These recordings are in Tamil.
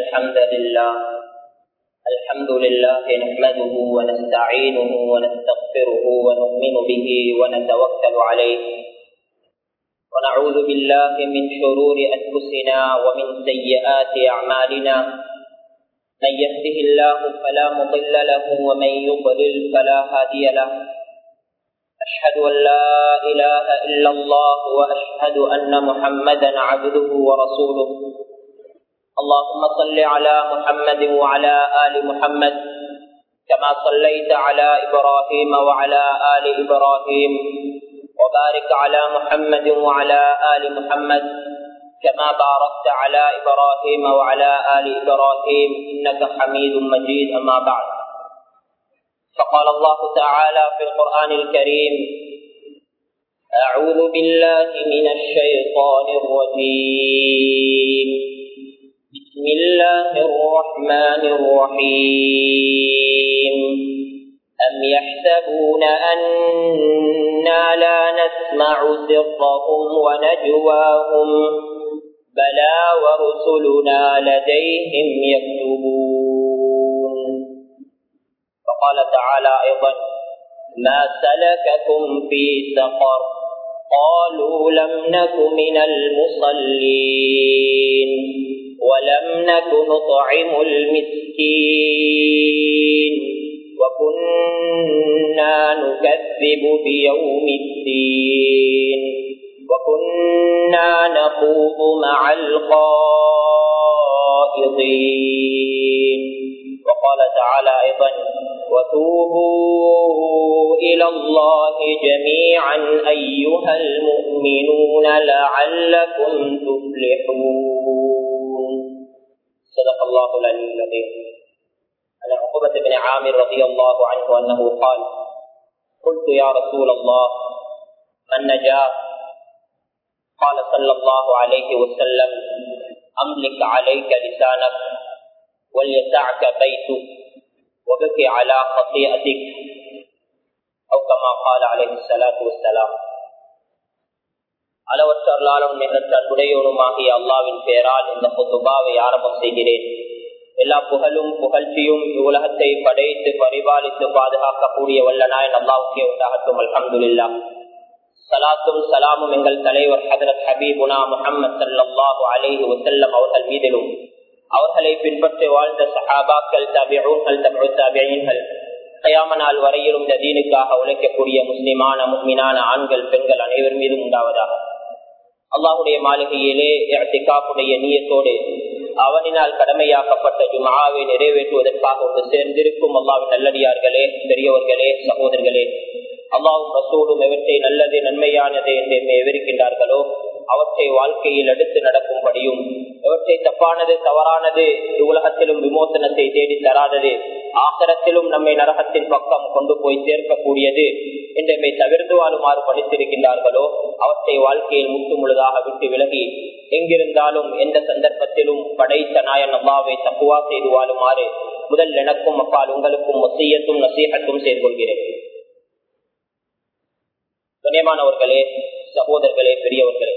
الحمد لله الحمد لله نحمده ونستعينه ونستغفره ونؤمن به ونتوكل عليه ونعوذ بالله من شرور أنفسنا ومن سيئات أعمالنا من يهده الله فلا مضل له ومن يضلل فلا هادي له أشهد أن لا إله إلا الله وأشهد أن محمدا عبده ورسوله اللهم صل على محمد وعلى آل محمد كما صليت على إبراهيم وعلى آل إبراهيم وبارك على محمد وعلى آل محمد كما باركت على إبراهيم وعلى آل إبراهيم إنك حميد مجيد أما بعد فقال الله تعالى في القرآن الكريم أعوذ بالله من الشيطان الرجيم بسم الله الرحمن الرحيم أم يحسبون أنا لا نسمع سرهم ونجواهم بلى ورسلنا لديهم يكتبون وقال تعالى أيضا ما سلككم في سقر قالوا لم نك من المصلين ولم نك نطعم المسكين وكنا نكذب بيوم الدين وكنا نخوض مع الخائضين وقال تعالى أيضا وتوبوا إلى الله جميعا أيها المؤمنون لعلكم تفلحون صدق الله العلي العظيم عن عقبة بن عامر رضي الله عنه أنه قال قلت يا رسول الله من نجاه قال صلى الله عليه وسلم أملك عليك لسانك وليسعك بيتك وبكي على خطيئتك أو كما قال عليه الصلاة والسلام அளவற்ற அருளாலும் நிகழ்த்த அன்புடையோனுமாகிய அல்லாவின் பெயரால் இந்த புத்துபாவை ஆரம்பம் செய்கிறேன் எல்லா புகழும் புகழ்ச்சியும் இவ்வுலகத்தை படைத்து பரிபாலித்து பாதுகாக்கக்கூடிய வல்லனாய் அல்லாவுக்கே உண்டாகட்டும் அல்ஹம்துல்லா சலாத்தும் சலாமும் எங்கள் தலைவர் ஹதரத் ஹபீபுனா முகமது சல்லாஹு அலைஹி வசல்லம் அவர்கள் மீதிலும் அவர்களை பின்பற்றி வாழ்ந்த சஹாபாக்கள் தபியூன்கள் தமிழ் தபியன்கள் கயாமனால் வரையிலும் இந்த தீனுக்காக உழைக்கக்கூடிய முஸ்லிமான முக்மினான ஆண்கள் பெண்கள் அனைவர் மீதும் உண்டாவதாக அல்லாஹுடைய மாளிகையிலே திகாப்புடைய நீயத்தோடு அவனினால் கடமையாக்கப்பட்ட ஜுமாவை நிறைவேற்றுவதற்காக ஒன்று சேர்ந்திருக்கும் அல்லாவின் நல்லடியார்களே பெரியவர்களே சகோதரர்களே அல்லாவும் ரசூலும் எவற்றை நல்லது நன்மையானது என்று விவரிக்கின்றார்களோ அவற்றை வாழ்க்கையில் எடுத்து நடக்கும்படியும் எவற்றை தப்பானது தவறானது உலகத்திலும் விமோசனத்தை தேடி தராதது ஆசரத்திலும் நம்மை நரகத்தின் பக்கம் கொண்டு போய் சேர்க்கக்கூடியது என்றை தவிர்த்து வாழுமாறு படித்திருக்கின்றார்களோ அவற்றை வாழ்க்கையில் முற்று முழுதாக விட்டு விலகி எங்கிருந்தாலும் எந்த சந்தர்ப்பத்திலும் படைத்த நாயன் அம்மாவை தப்புவா செய்து வாழுமாறு முதல் எனக்கும் அப்பால் உங்களுக்கும் ஒசியத்தும் நசீகத்தும் செய்து கொள்கிறேன் கண்ணியமானவர்களே சகோதரர்களே பெரியவர்களே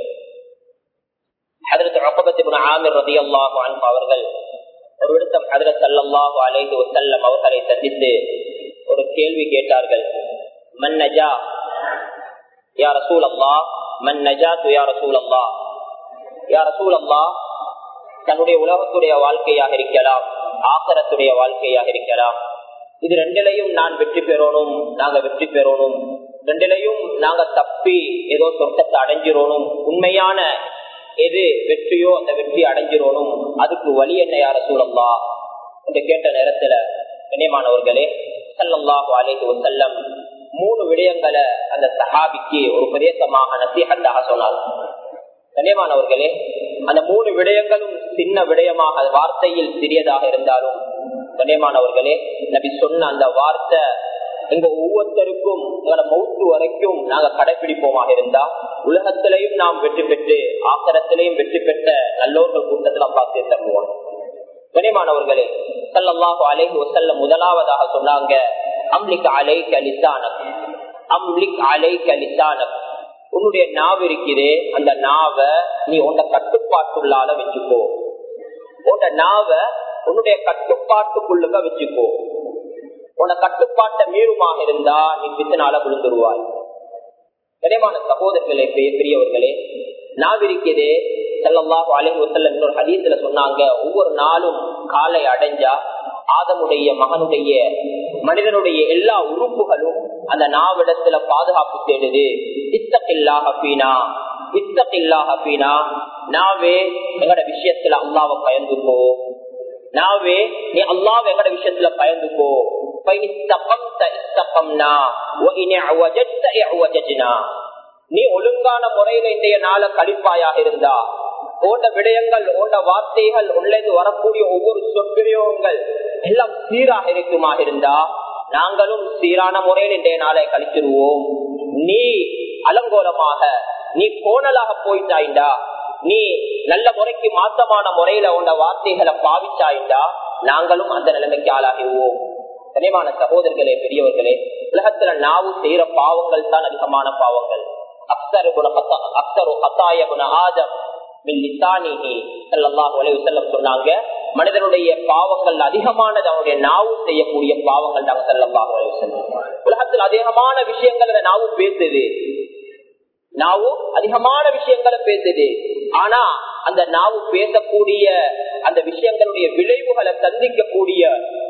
ஹதரத் அகபத்தின் ஆமிர் ரதி அல்லாஹு அன்பு அவர்கள் ஒரு விடுத்தம் ஹதரத் அல்லாஹு அலைஹி வசல்லம் அவர்களை சந்தித்து ஒரு கேள்வி கேட்டார்கள் மன் நஜா யா ரசூல் அல்லா மன் நஜா து யா ரசூல் அல்லா யா ரசூல் அல்லா தன்னுடைய உலகத்துடைய வாழ்க்கையாக இருக்கலாம் ஆக்கரத்துடைய வாழ்க்கையாக இருக்கலாம் இது ரெண்டிலையும் நான் வெற்றி பெறணும் நாங்க வெற்றி பெறணும் ரெண்டிலையும் நாங்க தப்பி ஏதோ சொர்க்கத்தை அடைஞ்சிரோனும் உண்மையான எது வெற்றியோ அந்த வெற்றி அடைஞ்சிரோனும் அதுக்கு வழி என்ன யார சூழல்லா என்று கேட்ட நேரத்துல கண்ணியமானவர்களே சல்லல்லாஹு அலைஹி வசல்லம் மூணு விடயங்களை அந்த சஹாபிக்கு ஒரு பிரதேசமாக நசீகத்தாக சொன்னார் கண்ணியமானவர்களே அந்த மூணு விடயங்களும் சின்ன விடயமாக வார்த்தையில் சிறியதாக இருந்தாலும் கண்ணியமானவர்களே நபி சொன்ன அந்த வார்த்தை எங்க ஒவ்வொருத்தருக்கும் எங்களோட மௌத்து வரைக்கும் நாங்க கடைபிடிப்போமாக இருந்தா உலகத்திலையும் நாம் வெற்றி பெற்று ஆக்கரத்திலையும் வெற்றி பெற்ற நல்லோர்கள் கூட்டத்தில் பார்த்து தருவோம் கனிமானவர்களே சல்லல்லாஹு அலைஹி வசல்ல முதலாவதாக சொன்னாங்க அம்லிக் அலை கலிசானக் அம்லிக் அலை கலிசானக் உன்னுடைய நாவு இருக்கிறே அந்த நாவை நீ உன்னை கட்டுப்பாட்டுள்ளால வச்சுக்கோ உன்னோட நாவ உன்னுடைய கட்டுப்பாட்டுக்குள்ளுக்க வச்சுக்கோ உன கட்டுப்பாட்டை மீறுமாக இருந்தா நீ பித்தனால விழுந்துருவாய் கனியமான சகோதரர்களே பெரியவர்களே நாவிருக்கிறதே செல்லல்லாஹு அலைஹி வஸல்லம் இன்னொரு ஹதீஸ்ல சொன்னாங்க ஒவ்வொரு நாளும் காலை அடைஞ்சா ஆதமுடைய மகனுடைய மனிதனுடைய எல்லா உறுப்புகளும் அந்த நாவிடத்துல பாதுகாப்பு தேடுது இத்தகில்லாக பீனா இத்தகில்லாக பீனா நாவே எங்கட விஷயத்துல அல்லாவை பயந்துக்கோ நாவே நீ அல்லாஹ் எங்கட விஷயத்துல பயந்துக்கோ நீ ஒழுங்கான முறையில இன்றைய நாள கழிப்பாயாக இருந்தா ஓண்ட விடயங்கள் ஓண்ட வார்த்தைகள் உள்ளது வரக்கூடிய ஒவ்வொரு சொற்பிரயோகங்கள் எல்லாம் சீராக இருக்குமாக இருந்தா நாங்களும் சீரான முறையில் இன்றைய நாளை கழிச்சிருவோம் நீ அலங்கோலமாக நீ கோணலாக போயிட்டாயிண்டா நீ நல்ல முறைக்கு மாத்தமான முறையில உண்ட வார்த்தைகளை பாவிச்சாயிண்டா நாங்களும் அந்த நிலைமைக்கு ஆளாகிடுவோம் கனிமான சகோதரர்களே பெரியவர்களே உலகத்துல நாவு செய்யற பாவங்கள் தான் அதிகமான பாவங்கள் அக்தரு குண அக்தரு அத்தாய குண ஆதம் சொன்னாங்க மனிதனுடைய பாவங்கள் அதிகமானது அவனுடைய நாவு செய்யக்கூடிய பாவங்கள் தான் செல்லமாக உலகத்தில் அதிகமான விஷயங்கள் நாவு பேசுது நாவு அதிகமான விஷயங்களை பேசுது ஆனா அந்த நாவு பேசக்கூடிய அந்த விஷயங்களுடைய விளைவுகளை சந்திக்கக்கூடிய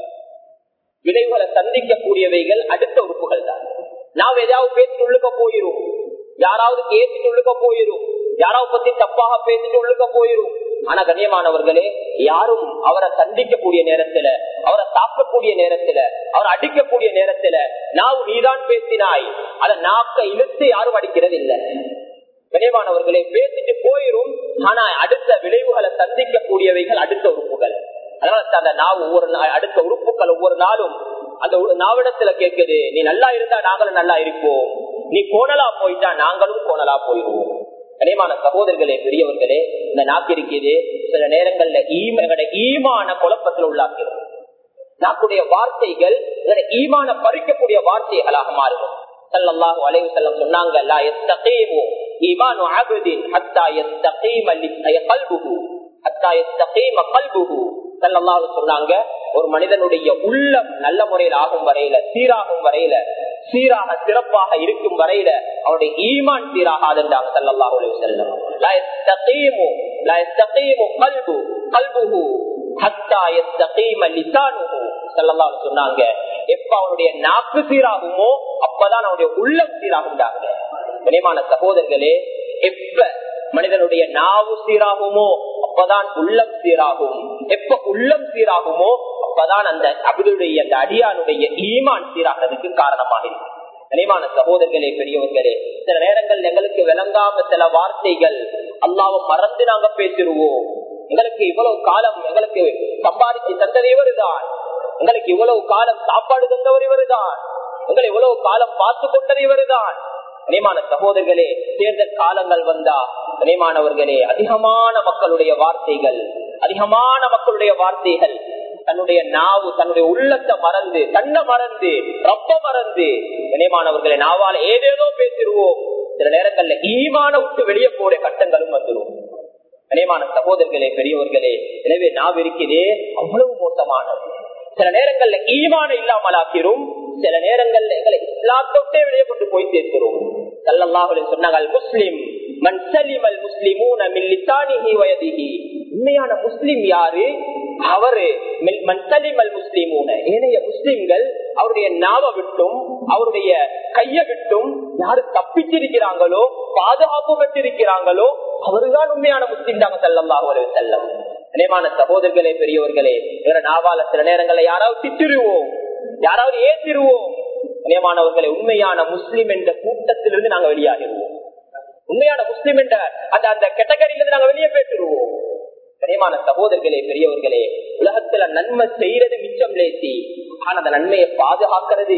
விளைவுகளை சந்திக்கக்கூடியவைகள் அடுத்த உறுப்புகள் தான் நாம் ஏதாவது பேசிட்டு உள்ளுக்க போயிரும் யாராவது கேட்டுட்டு உள்ளுக்க போயிரும் யாராவது பத்தி தப்பாக பேசிட்டு உள்ளுக்க போயிரும் ஆனா கண்ணியமானவர்களே யாரும் அவரை சந்திக்கக்கூடிய நேரத்துல அவரை தாக்கக்கூடிய நேரத்துல அவரை அடிக்கக்கூடிய நேரத்துல நான் நீதான் பேசினாய் அதை நாக்க இழுத்து யாரும் அடிக்கிறது இல்லை கண்ணியமானவர்களே பேசிட்டு போயிரும் ஆனா அடுத்த விளைவுகளை சந்திக்கக்கூடியவைகள் அடுத்த உறுப்புகள் அதனால அந்த நாவு ஒவ்வொரு அடுத்த உறுப்புகள் ஒவ்வொரு நாளும் அந்த நாவிடத்துல கேட்குது நீ நல்லா இருந்தா நாங்களும் நல்லா இருப்போம் நீ கோணலா போயிட்டா நாங்களும் கோணலா போயிடுவோம் கனியமான சகோதரர்களே பெரியவர்களே இந்த நாக்கு இருக்குது சில நேரங்கள்ல ஈம ஈமான குழப்பத்தில் உள்ளாக்கிறது நாக்குடைய வார்த்தைகள் ஈமான பறிக்கக்கூடிய வார்த்தைகளாக மாறும் சல்லல்லாஹு அலைஹி வஸல்லம் சொன்னாங்க லா யஸ்தகீமு ஈமானு அப்தின் ஹத்தா யஸ்தகீம கல்புஹு ஹத்தா யஸ்தகீம கல்புஹு சல்லல்லாஹு சொன்னாங்க ஒரு மனிதனுடைய உள்ளம் நல்ல முறையில் ஆகும் வரையில சீராகும் வரையில சீராக சிறப்பாக இருக்கும் வரையில அவனுடைய ஈமான் சீராகாதுன்றாங்க சல்லல்லாஹு அலைஹி வஸல்லம் லா யஸ்தகீமு லா யஸ்தகீமு கல்பு கல்புஹு ஹத்தா யஸ்தகீம லிசானுஹு சல்லல்லாஹு சொன்னாங்க எப்ப அவனுடைய நாக்கு சீராகுமோ அப்பதான் அவனுடைய உள்ளம் சீராகுண்டாங்க கனிமான சகோதரர்களே எப்ப மனிதனுடைய நாவு சீராகுமோ அப்பதான் உள்ளம் சீராகும் எப்ப உள்ளம் சீராகுமோ அப்பதான் அந்த அபிதுடைய அந்த அடியானுடைய ஈமான் சீராகிறதுக்கு காரணமாக இருக்கும் கனிமான சகோதரர்களே பெரியவர்களே சில நேரங்கள் எங்களுக்கு விளங்காம சில வார்த்தைகள் அல்லாவை மறந்து நாங்க பேசிடுவோம் எங்களுக்கு இவ்வளவு காலம் எங்களுக்கு சம்பாதிச்சு தந்தது இவருதான் எங்களுக்கு இவ்வளவு காலம் சாப்பாடு தந்தவர் இவருதான் எங்களை இவ்வளவு காலம் பார்த்து கொண்டது இவருதான் கனிமான சகோதரர்களே தேர்தல் காலங்கள் வந்தா கனிமானவர்களே அதிகமான மக்களுடைய வார்த்தைகள் அதிகமான மக்களுடைய வார்த்தைகள் தன்னுடைய நாவு தன்னுடைய உள்ளத்தை மறந்து தன்னை மறந்து ரப்ப மறந்து கனிமானவர்களை நாவால் ஏதேதோ பேசிடுவோம் சில நேரங்கள்ல ஈமான விட்டு வெளியே போற கட்டங்களும் வந்துடும் கனிமான சகோதரர்களே பெரியவர்களே எனவே நாவ் இருக்கிறதே அவ்வளவு மோசமானது சில நேரங்கள்ல ஈமான இல்லாமல் ஆக்கிறோம் சில நேரங்கள்ல எங்களை இஸ்லாத்தொட்டே வெளியே கொண்டு போய் சேர்க்கிறோம் சல்லல்லாஹு சொன்னாங்க முஸ்லிம் மன் சலிமல் முஸ்லிமூன மில்லிசானிஹி வயதிஹி உண்மையான முஸ்லிம் யாரு அவரு மன்சலிமல் முஸ்லிமூன ஏனைய முஸ்லிம்கள் அவருடைய நாவ விட்டும் அவருடைய கைய விட்டும் யாரு தப்பிச்சிருக்கிறாங்களோ பாதுகாப்பு பெற்றிருக்கிறாங்களோ அவருதான் உண்மையான முஸ்லிம் தாங்க செல்லல்லாஹு செல்லம் நினைவான சகோதரர்களே பெரியவர்களே நாவால சில நேரங்களில் யாராவது திட்டிருவோம் யாராவது ஏற்றிருவோம் நியமானவர்களை உண்மையான முஸ்லிம் என்ற கூட்டத்திலிருந்து நாங்க வெளியாகிடுவோம் உண்மையான முஸ்லிம் என்ற அந்த அந்த கேட்டகரியிலிருந்து நாங்க வெளியே பேசிடுவோம் கனியமான சகோதரர்களே பெரியவர்களே உலகத்துல நன்மை செய்யறது மிச்சம் லேசி ஆனா அந்த நன்மையை பாதுகாக்கிறது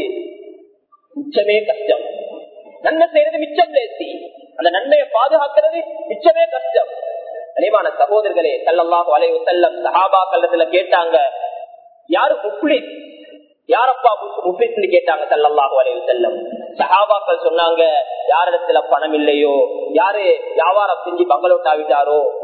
மிச்சமே கஷ்டம் நன்மை செய்யறது மிச்சம் லேசி அந்த நன்மையை பாதுகாக்கிறது மிச்சமே கஷ்டம் கனியமான சகோதரர்களே சல்லல்லாஹு அலைவு செல்லம் சஹாபா கல்லத்துல கேட்டாங்க யாரு முப்ளிஸ் யாரப்பா முப்ளிஸ் கேட்டாங்க சல்லல்லாஹு அலைவு செல்லம் சஹாபாக்கள் சொன்னாங்க யாரிடத்துல பணம் இல்லையோ யாரு வியாபாரம் செஞ்சு பங்களோட்டா விட்டாரோ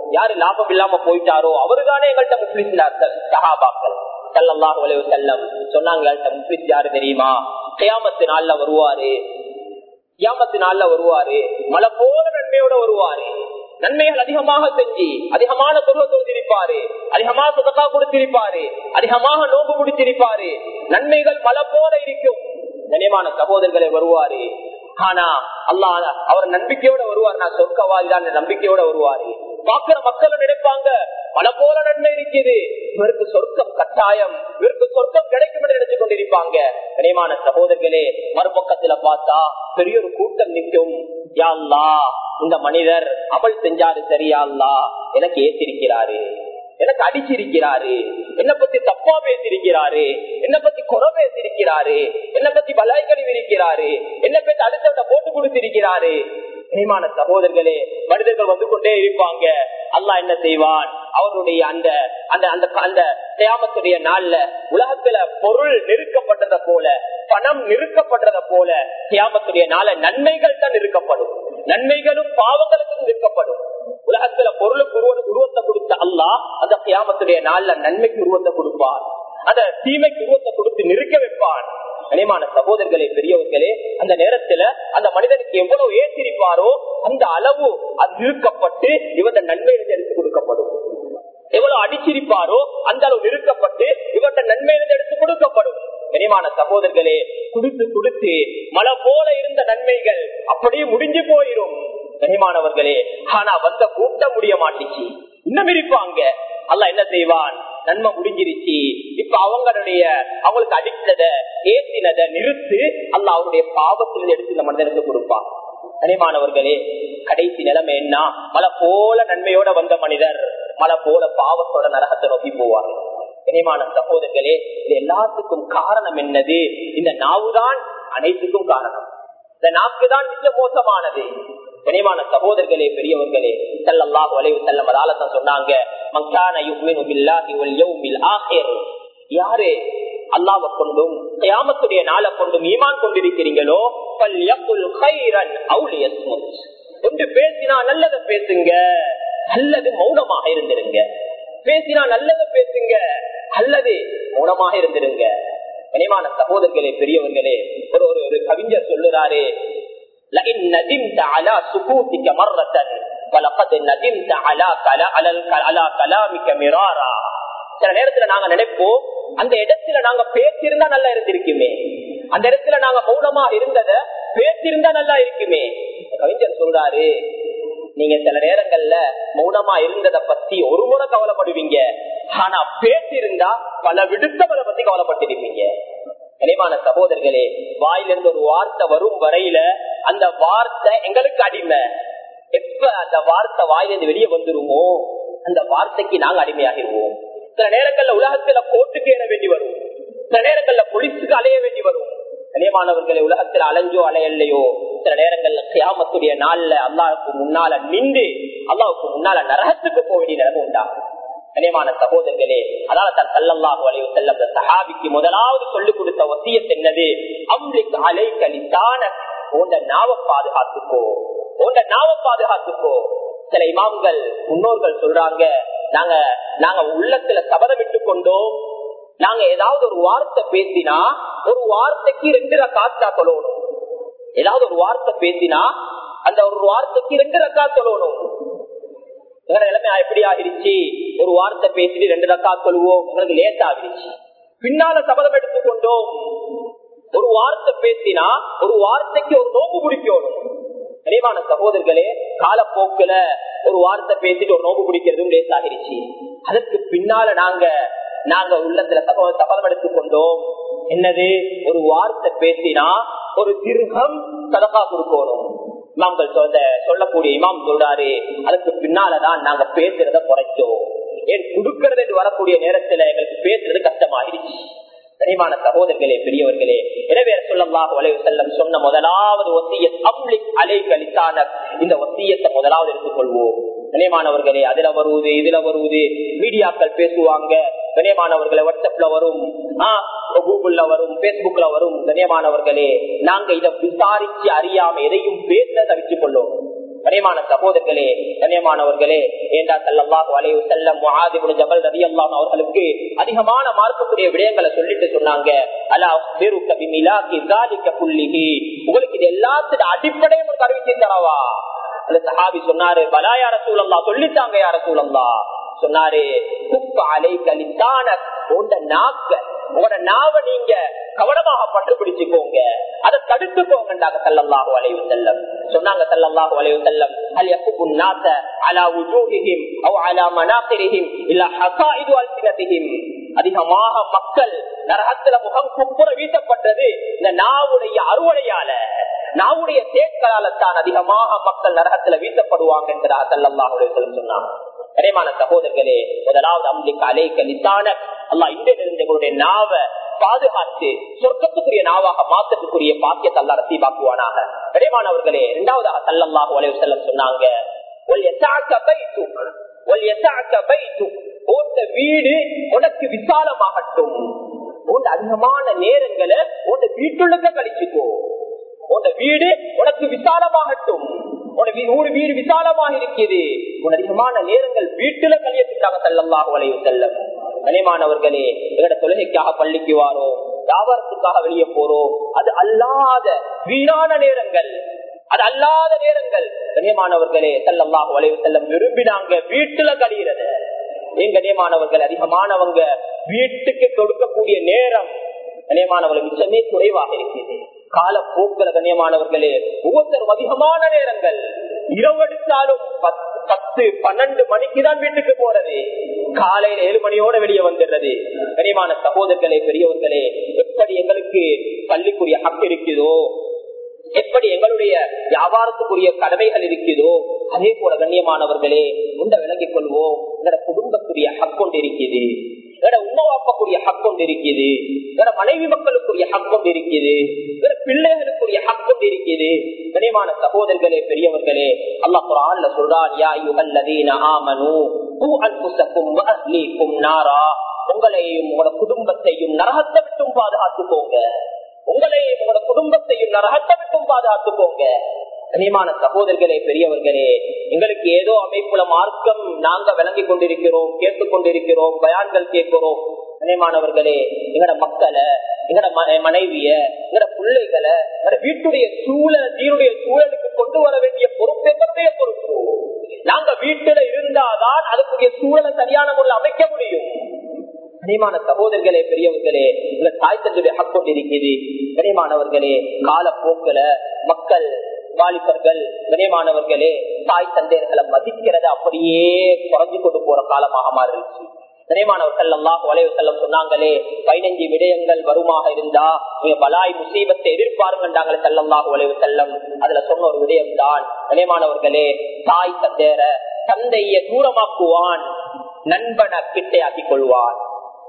யாரு லாபம் இல்லாம போயிட்டாரோ அவருதானே எங்கள்கிட்ட முஸ்லிம் சஹாபாக்கள் சல்லல்லாஹு அலைஹி வஸல்லம் சொன்னாங்க எங்கள்கிட்ட முஸ்லிம் யாரு தெரியுமா கியாமத்து நாள்ல வருவாரு கியாமத்து நாள்ல வருவாரு மலை போல நன்மையோட வருவாரு நன்மைகள் அதிகமாக செஞ்சு அதிகமான தொழுவ தொழுதிருப்பாரு அதிகமாக சுதக்கா கொடுத்திருப்பாரு அதிகமாக நோம்பு முடித்திருப்பாரு நன்மைகள் மலை போல இருக்கும் கண்ணியமான சகோதரர்களை வருவாரு ஆனா அல்லா அவர் நம்பிக்கையோட வருவார் நான் சொர்க்கவாதிதான் நம்பிக்கையோட வருவாரு பாக்குற மக்கள் நினைப்பாங்க பல போல நன்மை இருக்குது இவருக்கு சொர்க்கம் கட்டாயம் இவருக்கு சொர்க்கம் கிடைக்கும் என்று நினைச்சு கொண்டிருப்பாங்க கனியமான சகோதரர்களே மறுபக்கத்துல பார்த்தா பெரிய ஒரு கூட்டம் நிற்கும் யாழ்லா இந்த மனிதர் அமல் செஞ்சாரு சரியாள்லா எனக்கு ஏத்திருக்கிறாரு எனக்கு அடிச்சிருக்கிறாரு என்ன பத்தி தப்பா பேசிருக்கிறாரு என்ன பத்தி குறை பேசிருக்கிறாரு என்ன பத்தி பலாய்கழி இருக்கிறாரு என்ன பத்தி அடுத்தவங்க போட்டு கொடுத்திருக்கிறாரு இனிமான சகோதரர்களே மனிதர்கள் வந்து கொண்டே இருப்பாங்க அல்லாஹ் என்ன செய்வான் அவருடைய அந்த அந்த அந்த அந்த தியாமத்துடைய நாள்ல உலகத்துல பொருள் நெருக்கப்பட்டத போல பணம் நிறுக்கப்பட்டத போல தியாமத்துடைய நாள நன்மைகள் தான் நிறுக்கப்படும் நன்மைகளும் பாவங்களுக்கும் நிற்கப்படும் உலகத்துல பொருளுக்கு உருவத்தை கொடுத்த அல்லா அந்த கியாமத்துடைய நாள்ல நன்மைக்கு உருவத்தை கொடுப்பார் அந்த தீமைக்கு உருவத்தை கொடுத்து நிறுக்க வைப்பான் கனிமான சகோதரர்களே பெரியவர்களே அந்த நேரத்துல அந்த மனிதனுக்கு எவ்வளவு ஏற்றிருப்பாரோ அந்த அளவு அது நிறுக்கப்பட்டு இவந்த நன்மையிலிருந்து எடுத்து கொடுக்கப்படும் எவ்வளவு அடிச்சிருப்பாரோ அந்த அளவு நிறுக்கப்பட்டு இவற்ற நன்மையிலிருந்து எடுத்து கொடுக்கப்படும் கனிமான சகோதரர்களே குடுத்து குடுத்து மழை போல இருந்த நன்மைகள் அப்படியே முடிஞ்சு போயிரும் கனிமானவர்களே ஆனா வந்த கூட்டம் முடிய மாட்டிச்சு இன்னும் இருப்பாங்க அல்ல என்ன செய்வான் நன்மை முடிஞ்சிருச்சு இப்ப அவங்களுடைய அவங்களுக்கு அடித்தத ஏத்தினத நிறுத்து அல்ல அவருடைய பாவத்திலிருந்து எடுத்து இந்த மனிதனுக்கு கொடுப்பான் கனிமானவர்களே கடைசி நிலைமை என்ன மலை போல நன்மையோட வந்த மனிதர் மலை போல பாவத்தோட நரகத்தை நோக்கி போவார் இனிமான சகோதரர்களே இது எல்லாத்துக்கும் காரணம் என்னது இந்த நாவுதான் அனைத்துக்கும் காரணம் இந்த நாக்குதான் மிக மோசமானது கனிமான சகோதரர்களே பெரியவர்களே செல்லல்லாஹு அலைவு செல்லம் அதாலதான் சொன்னாங்க மக்கான யுக்மினு பில்லாஹி வல் யௌமில் ஆஹிர் யாரு அல்லாஹ்வை கொண்டும் கியாமத்துடைய நாளை கொண்டும் ஈமான் கொண்டிருக்கிறீங்களோ ஃபல்யகுல் கைரன் அவு லியஸ்முத் என்று பேசினா நல்லதை பேசுங்க அல்லது மௌனமாக இருந்திருங்க பேசினா நல்லதை பேசுங்க அல்லது மௌனமாக இருந்திருங்க கனிமான சகோதரர்களே பெரியவர்களே ஒரு ஒரு ஒரு கவிஞர் சொல்லுறாரு لئن ندمت على سكوتك مرة فلقد ندمت على كلا على على كلامك مرارا சில நேரத்துல நாங்க நினைப்போம் அந்த இடத்துல நாங்க பேசியிருந்தா நல்லா இருந்திருக்குமே அந்த இடத்துல நாங்க மௌனமா இருந்தத பேசியிருந்தா நல்லா இருக்குமே கவிஞர் சொல்றாரு நீங்க சில நேரங்கள்ல மௌனமா இருந்ததை பத்தி ஒரு முறை கவலைப்படுவீங்க ஆனா பேசியிருந்தா பல விடுத்தவரை பத்தி கவலைப்பட்டிருப்பீங்க கனிமான சகோதரர்களே வாயிலிருந்து ஒரு வார்த்தை வரும் வரையில அந்த வார்த்தை எங்களுக்கு அடிமை எப்ப அந்த வார்த்தை வாயிலிருந்து வெளியே வந்துருமோ அந்த வார்த்தைக்கு நாங்க அடிமையாகிருவோம் சில நேரங்கள்ல உலகத்துல கோர்ட்டுக்கு ஏற வேண்டி வரும் சில நேரங்கள்ல போலீஸுக்கு அலைய வேண்டி வரும் கனியமானவர்களை உலகத்துல அலைஞ்சோ அலையல்லையோ சில நேரங்கள்ல கியாமத்துடைய நாள்ல அல்லாவுக்கு முன்னால நின்று அல்லாவுக்கு முன்னால நரகத்துக்கு போக வேண்டிய நிலைமை உண்டாகும் கனியமான சகோதரர்களே அதால தன் சல்லல்லாஹு அலைவு செல்லம் சஹாபிக்கு முதலாவது சொல்லிக் கொடுத்த வசியத் என்னது அம்லிக் அலை கலித்தான உண்ட நாவ பாதுகாத்துக்கோ உண்ட நாவ பாதுகாத்துக்கோ சில இமாம்கள் முன்னோர்கள் சொல்றாங்க நாங்க நாங்க உள்ளத்துல சபதம் விட்டு கொண்டோம் நாங்க ஏதாவது ஒரு வார்த்தை பேசினா ஒரு வார்த்தைக்கு ரெண்டு ரக்காத்தா சொல்லணும் ஏதாவது ஒரு வார்த்தை பேசினா அந்த ஒரு வார்த்தைக்கு ரெண்டு ரக்கா சொல்லணும் நிலைமை எப்படி ஆகிருச்சு ஒரு வார்த்தை பேசிட்டு ரெண்டு ரக்கா சொல்லுவோம் எங்களுக்கு லேட் ஆகிருச்சு பின்னால சபதம் எடுத்துக்கொண்டோம் ஒரு வார்த்தை பேசினா ஒரு வார்த்தைக்கு ஒரு நோம்பு பிடிக்கணும் நினைவான சகோதரர்களே காலப்போக்குல ஒரு வார்த்தை பேசிட்டு ஒரு நோம்பு பிடிக்கிறதும் லேட் ஆகிருச்சு அதற்கு பின்னால நாங்க நாங்க உள்ளத்துல சபதம் எடுத்துக்கொண்டோம் என்னது ஒரு வார்த்தை பேசினா ஒரு திருகம் சதகா கொடுக்கணும் இமாம்கள் சொல்ல சொல்லக்கூடிய இமாம் சொல்றாரு அதுக்கு பின்னாலதான் நாங்க பேசுறத குறைச்சோம் ஏன் கொடுக்கறது என்று வரக்கூடிய நேரத்துல எங்களுக்கு பேசுறது கஷ்டமாயிருச்சு கனிமான சகோதரர்களே பெரியவர்களே எனவே சொல்லலாம் வளைவு செல்லம் சொன்ன முதலாவது ஒத்திய பப்ளிக் அலை கழித்தான இந்த ஒத்தியத்தை முதலாவது எடுத்துக்கொள்வோம் கனியமானவர்களே அதுல வருவது இதுல வருவது மீடியாக்கள் பேசுவாங்க கனியமானவர்களை வாட்ஸ்அப்ல வரும் கூகுள்ல வரும் பேஸ்புக்ல வரும் கனியமானவர்களே நாங்க இதை விசாரிச்சு அறியாம எதையும் பேச தவித்துக் கொள்ளும் கனியமான சகோதரர்களே கனியமானவர்களே ஏண்டா செல்லல்லாஹு அலைவு செல்லம் முஹாதிபுல் ஜபல் ரதி அல்லாஹ் அவர்களுக்கு அதிகமான மார்க்கக்கூடிய விடயங்களை சொல்லிட்டு சொன்னாங்க அலா அக்பிருக்க பிமிலாகி ذلك كله உங்களுக்கு இது எல்லாத்தோட அடிப்படையை உங்களுக்கு அறிவிச்சு தரவா அந்த சஹாபி சொன்னாரு பலா யார சூழல்லா சொல்லித்தாங்க யார சூழல்லா சொன்னாரு குப்ப அலை கலித்தான உண்ட நாக்க உங்களோட நாவ நீங்க கவனமாக பட்டு பிடிச்சுக்கோங்க அதை தடுத்துக்கோங்கண்டாக சல்லல்லாஹு அலைவு செல்லம் சொன்னாங்க சல்லல்லாஹு அலைவு செல்லம் அல் யக்குபு நாச அலா உஜூஹிஹிம் அவ் அலா மனாசிரிஹிம் இல்ல ஹசாயிது அல்சினதிஹிம் அதிகமாக மக்கள் நரகத்துல முகம் குப்புற வீசப்பட்டது இந்த நாவுடைய அறுவடையால நாவுடைய தேக்களால தான் அதிகமாக மக்கள் நரகத்துல வீசப்படுவாங்க என்றார் சல்லல்லாஹு அலைவு செல்லம் சொன்னாங்க கரைமான சகோதரர்களே முதலாவது அம்பிக்கு அலைக்க லிசான அல்லா இந்தியிலிருந்து எங்களுடைய நாவ பாதுகாத்து சொர்க்கத்துக்குரிய நாவாக மாற்றத்துக்குரிய பாக்கியத்தை அல்லா ரசீபாக்குவானாக கரைமானவர்களே இரண்டாவதாக சல்லல்லாஹு அலைவு செல்லம் சொன்னாங்க வீடு உனக்கு விசாலமாகட்டும் உன் அதிகமான நேரங்களை உன் வீட்டுள்ள கழிச்சுக்கோ உன் வீடு உனக்கு விசாலமாகட்டும் ஒரு வீடு விசாலமாக இருக்கிறது உன் அதிகமான நேரங்கள் வீட்டுல கழியத்துக்காக செல்லமாக வளைவு செல்லம் கனிமானவர்களே எங்கட தொழுகைக்காக பள்ளிக்கு வாரோ வியாபாரத்துக்காக வெளியே போறோம் அது அல்லாத வீணான நேரங்கள் அது அல்லாத நேரங்கள் கனியமானவர்களே செல்லமாக வளைவு செல்லம் விரும்பினாங்க வீட்டுல கழியிறத என் கனியமானவர்கள் அதிகமானவங்க வீட்டுக்கு கொடுக்கக்கூடிய நேரம் கனியமானவர்கள் மிச்சமே குறைவாக இருக்கிறது கால போக்குல கண்ணியமானவர்களே ஒவ்வொருத்தரும் அதிகமான நேரங்கள் இரவு எடுத்தாலும் பத்து பன்னெண்டு மணிக்கு தான் வீட்டுக்கு போறது காலையில ஏழு மணியோட வெளியே வந்துடுறது கனியமான சகோதரர்களே பெரியவர்களே எப்படி எங்களுக்கு பள்ளிக்குரிய ஹக்கு இருக்குதோ எப்படி எங்களுடைய வியாபாரத்துக்குரிய கடமைகள் இருக்குதோ அதே போல கண்ணியமானவர்களே உண்ட விளங்கிக் கொள்வோம் எங்களோட குடும்பத்துடைய ஹக்கொண்டு இருக்குது எங்களோட உணவாக்கக்கூடிய ஹக்கொண்டு இருக்குது எங்களோட மனைவி மக்களுக்குரிய ஹக்கொண்டு இருக்குது எங்களோட பிள்ளைகளுக்குரிய ஹக்கொண்டு இருக்குது கனிமான சகோதரர்களே பெரியவர்களே அல்லா குரான்ல சொல்றான் யா யுகல்லதீன ஆமனு தூ அன்புசக்கும் அஹ்லீக்கும் நாரா உங்களையும் உங்களோட குடும்பத்தையும் நரகத்தை விட்டும் பாதுகாத்துக்கோங்க உங்களையும் உங்களோட குடும்பத்தையும் நரகத்தை விட்டும் பாதுகாத்துக்கோங்க கனிமான சகோதரர்களே பெரியவர்களே எங்களுக்கு ஏதோ அமைப்புல மார்க்கம் நாங்க விளங்கி கொண்டிருக்கிறோம் கேட்டுக் கொண்டிருக்கிறோம் பயான்கள் கேட்கிறோம் கனிமானவர்களே எங்கட மக்களை எங்கட மனைவிய எங்கட பிள்ளைகளை எங்கட வீட்டுடைய சூழல் தீனுடைய சூழலுக்கு கொண்டு வர வேண்டிய பொறுப்பு எங்களுடைய பொறுப்பு நாங்க வீட்டுல இருந்தாதான் அதுக்குரிய சூழலை சரியான முறையில் அமைக்க முடியும் கனிமான சகோதரர்களே பெரியவர்களே இந்த தாய் தந்தையுடைய ஹக்கொண்டு இருக்குது கனிமானவர்களே காலப்போக்கில மக்கள் வாலிபர்கள் கனிமானவர்களே தாய் தந்தையர்களை மதிக்கிறத அப்படியே குறைஞ்சு கொண்டு போற காலமாக மாறிடுச்சு கனிமானவர்கள் எல்லாம் வளைவு செல்லம் சொன்னாங்களே பதினஞ்சு விடயங்கள் வருமாக இருந்தா நீங்க பலாய் முசீபத்தை எதிர்பாருங்கன்றாங்களே செல்லமாக வளைவு செல்லம் அதுல சொன்ன ஒரு விடயம் தான் கனிமானவர்களே தாய் தந்தையர தந்தைய தூரமாக்குவான் நண்பனை கிட்டையாக்கிக் கொள்வான்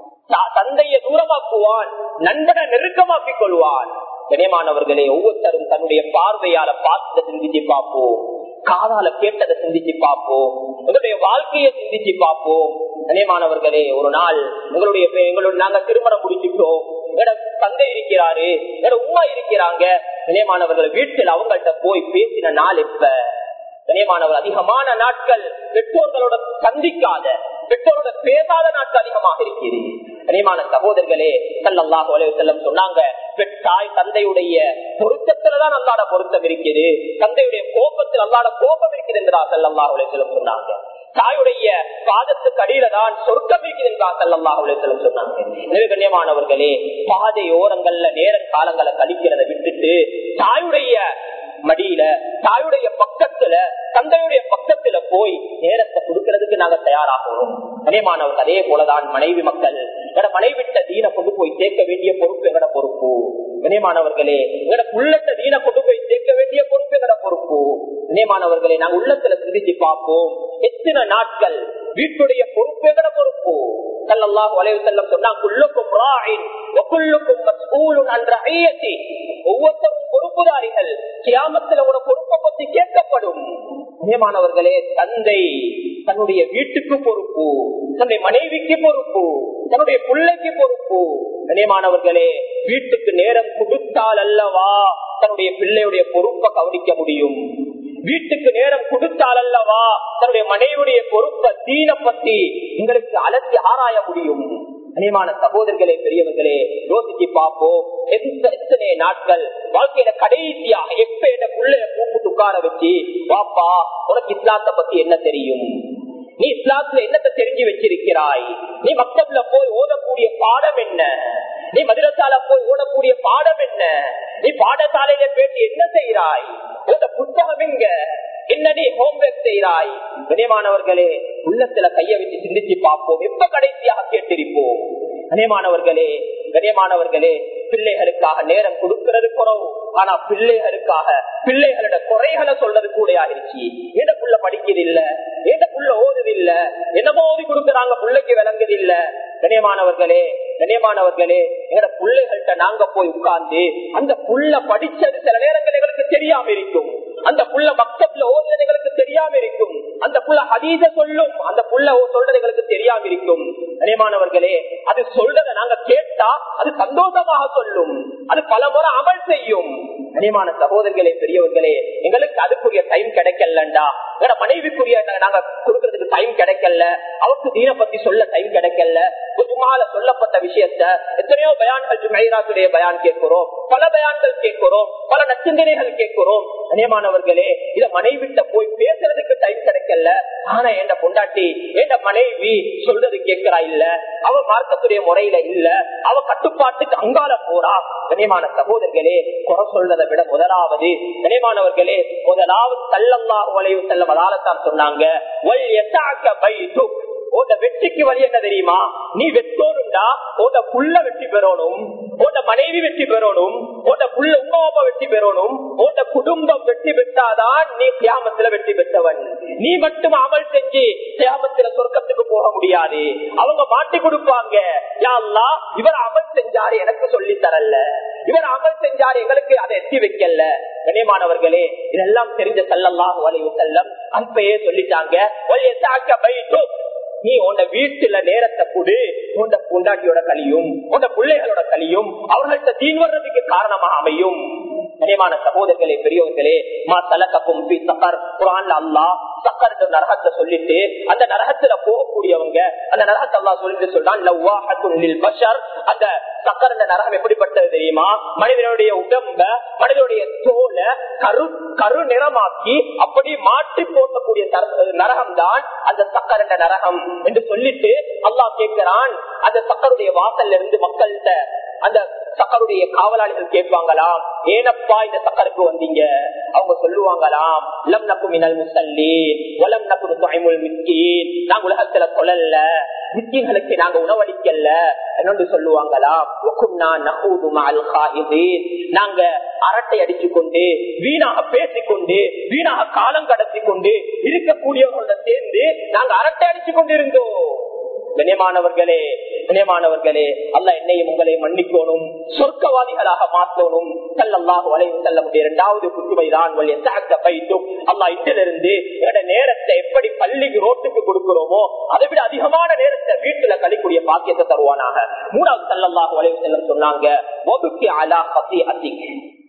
தந்தைய தூரமாக்குவான் நண்பனை நெருக்கமாக்கிக் கொள்வான் கனியமானவர்களே ஒவ்வொருத்தரும் தன்னுடைய பார்வையால பார்த்ததை சிந்திச்சு பார்ப்போம் காதால கேட்டதை சிந்திச்சு பார்ப்போம் உங்களுடைய வாழ்க்கையை சிந்திச்சு பார்ப்போம் கனியமானவர்களே ஒரு நாள் உங்களுடைய எங்களுடைய நாங்க திருமணம் முடிச்சுட்டோம் எங்கட தந்தை இருக்கிறாரு எங்கட உமா இருக்கிறாங்க கனியமானவர்கள் வீட்டில் அவங்கள்ட்ட போய் பேசின நாள் எப்ப கனியமானவர் அதிகமான நாட்கள் பெற்றோர்களோட சந்திக்காத பெற்றோரோட பேசாத நாட்கள் அதிகமாக இருக்கிறது கனியமான சகோதரர்களே சல்லாஹ் செல்லம் சொன்னாங்க தாய் தந்தையுடைய பொருத்தத்துலதான் அல்லாட பொருத்தம் இருக்குது தந்தையுடைய கோபத்தில் அல்லாட கோபம் இருக்குது என்றார் சல்லாஹ் செல்லம் சொன்னாங்க தாயுடைய பாதத்துக்கு அடியில தான் சொர்க்கம் இருக்குது என்றார் சல்லாஹ் செல்லம் சொன்னாங்க எனவே கண்ணியமானவர்களே பாதை ஓரங்கள்ல நேர காலங்களை கழிக்கிறத விட்டுட்டு தாயுடைய மடியில தாயுடைய பக்கத்துல தந்தையுடைய பக்கத்துல போய் நேரத்தை கொடுக்கறதுக்கு நாங்க தயாராகணும் கனியமானவர்கள் அதே போலதான் மனைவி மக்கள் எங்கட மனைவிட்ட தீன கொண்டு போய் சேர்க்க வேண்டிய பொறுப்பு எங்கட பொறுப்பு கனியமானவர்களே எங்கட உள்ளத்த தீன கொண்டு போய் சேர்க்க வேண்டிய பொறுப்பு எங்கட பொறுப்பு கனியமானவர்களே நாங்க உள்ளத்துல சிந்திச்சு பார்ப்போம் எத்தனை நாட்கள் வீட்டுடைய பொறுப்பு எங்கட பொறுப்பு சல்லல்லாஹு அலைஹி வஸல்லம் சொன்னா குல்லுக்கும் ராயின் வகுல்லுக்கும் மஸ்ஊலுன் அன் ரஹியத்தி ஒவ்வொருத்தரும் பொறுப்புதாரிகள் கியாமத்துல ஒரு பொறுப்பை பத்தி கேட்கப்படும் நியமானவர்களே தந்தை தன்னுடைய வீட்டுக்கு பொறுப்பு தன்னுடைய மனைவிக்கு பொறுப்பு தன்னுடைய பிள்ளைக்கு பொறுப்பு கனியமானவர்களே வீட்டுக்கு நேரம் கொடுத்தால் அல்லவா தன்னுடைய பிள்ளையுடைய பொறுப்பை கவனிக்க முடியும் வீட்டுக்கு நேரம் கொடுத்தால் அல்லவா தன்னுடைய மனைவியுடைய பொறுப்பை தீன பத்தி எங்களுக்கு அலசி ஆராய முடியும் கனிமான சகோதரர்களே பெரியவர்களே யோசிச்சு பார்ப்போம் எந்த- எத்தனை நாட்கள் வாழ்க்கையில கடைசியாக எப்ப என்ன புள்ளைய கூப்பிட்டு உட்கார வச்சு வாப்பா உனக்கு இஸ்லாத்தை பத்தி என்ன தெரியும் நீ இஸ்லாத்துல என்னத்தை தெரிஞ்சு வச்சிருக்கிறாய் நீ மக்தப்ல போய் ஓதக்கூடிய பாடம் என்ன நீ மதுரசால போய் ஓடக்கூடிய பாடம் என்ன நீ பாடசாலையில போயிட்டு என்ன செய்கிறாய் இந்த புத்தகம் எங்க என்ன நீ ஹோம்ஒர்க் செய்கிறாய் கனியமானவர்களே உள்ளத்துல கைய வச்சு சிந்திச்சு பார்ப்போம் எப்ப கடைசியாக கேட்டிருப்போம் கனியமானவர்களே கனியமானவர்களே பிள்ளைகளுக்காக நேரம் கொடுக்கிறது குறவு ஆனா பிள்ளைகளுக்காக பிள்ளைகளோட குறைகளை சொல்றது கூட ஆயிருச்சு ஏண்ட புள்ள படிக்கிறது இல்ல ஏண்ட புள்ள ஓதுது இல்ல என்னமோ ஓதி கொடுக்கறாங்க பிள்ளைக்கு விளங்குது இல்ல கனியமானவர்களே கனியமானவர்களே எங்கட பிள்ளைகள்கிட்ட நாங்க போய் உட்கார்ந்து அந்த புள்ள படிச்சது சில நேரங்கள் எங்களுக்கு தெரியாம இருக்கும் அந்த புள்ள மக்தப்ல ஓதுறது எங்களுக்கு தெரியாம இருக்கும் அந்த புள்ள ஹதீத சொல்லும் அந்த புள்ள ஓ- சொல்றது எங்களுக்கு தெரியாம இருக்கும் கனியமானவர்களே அது சொல்றதை நாங்க கேட்டா அது சந்தோஷமாக சொல்லும் அது பல முறை அமல் செய்யும் கனியமான சகோதரர்களே பெரியவர்களே எங்களுக்கு அதுக்குரிய டைம் கிடைக்கலண்டா எங்க மனைவிக்குரிய நாங்க கொடுக்கறதுக்கு டைம் கிடைக்கல அவருக்கு தீன பத்தி சொல்ல டைம் கிடைக்கல ஜுமால சொல்லப்பட்ட விஷயத்த எத்தனையோ பயான்கள் ஜுமைராத்துடைய பயான் கேட்கிறோம் பல பயான்கள் கேட்கிறோம் பல நச்சந்தனைகள் கேட்கிறோம் கனியமானவர்களே இத மனைவிட்ட போய் பேசுறதுக்கு டைம் கிடைக்கல ஆனா என் பொண்டாட்டி என் மனைவி சொல்றது கேட்கிறா இல்ல அவ மார்க்கத்துடைய முறையில இல்ல அவ கட்டுப்பாட்டுக்கு அங்கால போறா கனியமான சகோதரர்களே குறை சொல்றதை விட முதலாவது கனியமானவர்களே முதலாவது தள்ளல்லா வளைவு செல்ல வதாலத்தான் சொன்னாங்க "வல் யசாக்க பைதுக்." உன்ட வெற்றிக்கு வழி என்ன தெரியுமா நீ வெத்தோருண்டா உன்ட புள்ள வெற்றி பெறணும் உன்ட மனைவி வெற்றி பெறணும் உன்ட புள்ள உமா அப்பா வெற்றி பெறணும் உன்ட குடும்பம் வெற்றி பெற்றாதான் நீ தியாமத்துல வெற்றி பெற்றவன் நீ மட்டும் அமல் செஞ்சு தியாமத்துல சொர்க்கத்துக்கு போக முடியாது அவங்க மாட்டி கொடுப்பாங்க யா அல்லாஹ், இவர் அமல் செஞ்சாரு எனக்கு சொல்லி தரல இவர் அமல் செஞ்சாரு எங்களுக்கு அதை எத்தி வைக்கல கனியமானவர்களே இதெல்லாம் தெரிஞ்ச சல்லல்லாஹு அலைஹி செல்லம் அப்பயே சொல்லிட்டாங்க "வல் யசாக்க பைதுக்." நீ உன்ட வீட்டுல நேரத்தை கொடு உன்ட பொண்டாட்டியோட கலியும் உன்ட பிள்ளைகளோட கலியும் அவர்கள்ட்ட தீன் வர்றதுக்கு காரணமாக அமையும் கனியமான சகோதரர்களே பெரியவர்களே மா தலக்கப்பும் பி சக்கர் குரான்ல அல்லாஹ் சக்கர் நரகத்தை சொல்லிட்டு அந்த நரகத்துல போகக்கூடியவங்க அந்த நரகத்தை அல்லாஹ் சொல்லிட்டு சொல்றான் லவ்வாஹத்துன் லில் பஷர் அந்த சக்கர் இந்த நரகம் எப்படிப்பட்டது தெரியுமா மனிதனுடைய உடம்ப மனிதனுடைய தோலை கரு கரு நிறமாக்கி அப்படி மாற்றி போட்டக்கூடிய நரகம் தான் அந்த சக்கர் என்ற நரகம் என்று சொல்லிட்டு அல்லாஹ் கேட்கிறான் அந்த சக்கருடைய வாசல்ல இருந்து மக்கள்கிட்ட அந்த சக்கருடைய காவலாளிகள் கேட்பாங்களாம் ஏனப்பா இந்த சக்கருக்கு வந்தீங்க அவங்க சொல்லுவாங்களாம் லம் நக்கு மினல் முசல்லி வலம் நக்கு துறைமுல் மிஸ்கீன் நாங்க உலகத்துல சொல்லல மிஸ்கீன்களுக்கு நாங்க உணவளிக்கல என்னொன்று சொல்லுவாங்களாம் "வகுன்னா நஹூது மஅல் காயிதீன்." நாங்க அரட்டை அடிச்சு கொண்டு வீணாக பேசிக்கொண்டு வீணாக காலம் கடத்தி கொண்டு இருக்கக்கூடியவர்களோட சேர்ந்து நாங்க அரட்டை அடிச்சு கொண்டிருந்தோம் கண்ணியமானவர்களே கண்ணியமானவர்களே அல்ல என்னையும் உங்களை மன்னிக்கணும் சொர்க்கவாதிகளாக மாற்றணும் செல்லல்லாக வளைவு செல்ல முடிய இரண்டாவது குத்துமைதான் அல்லா இன்றிலிருந்து என்னோட நேரத்தை எப்படி பள்ளிக்கு ரோட்டுக்கு கொடுக்கிறோமோ அதை விட அதிகமான நேரத்தை வீட்டுல கழிக்கூடிய பாக்கியத்தை தருவானாக மூணாவது செல்லல்லாக வளைவு செல்லம் சொன்னாங்க "வபுக்கி அலா கசிஅத்திக்."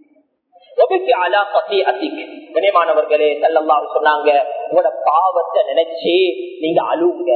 வபுக்கி அலா கசிஅத்திக். கண்ணியமானவர்களே செல்லல்லாஹு சொன்னாங்க உங்களோட பாவத்தை நினைச்சு நீங்க அழுவுங்க